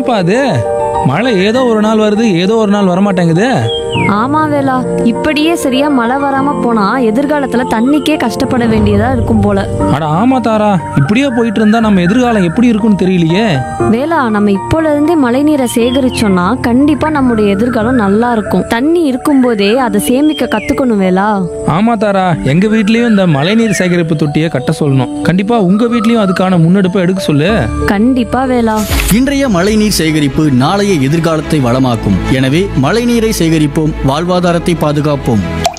என்னப்பா அது மழை ஏதோ ஒரு நாள் வருது ஏதோ ஒரு நாள் வரமாட்டேங்குது ஆமா வேலா இப்படியே சரியா மழை வராம போனா எதிர்காலத்துல தண்ணிக்கே கஷ்டப்பட வேண்டியதா இருக்கும் போல அட ஆமா தாரா இப்படியே போயிட்டு இருந்தா நம்ம எதிர்காலம் எப்படி இருக்கும்னு தெரியலையே வேலா நம்ம இப்போல இருந்தே மழை நீரை சேகரிச்சோம்னா கண்டிப்பா நம்முடைய எதிர்காலம் நல்லா இருக்கும் தண்ணி இருக்கும்போதே அதை சேமிக்க கத்துக்கணும் வேலா ஆமா தாரா எங்க வீட்லயும் இந்த மழைநீர் சேகரிப்பு தொட்டியை கட்ட சொல்லணும் கண்டிப்பா உங்க வீட்லயும் அதுக்கான முன்னெடுப்பை எடுக்க சொல்லு கண்டிப்பா வேலா இன்றைய மழைநீர் சேகரிப்பு நாளைய எதிர்காலத்தை வளமாக்கும் எனவே மழைநீரை சேகரிப்போம் வாழ்வாதாரத்தை பாதுகாப்போம்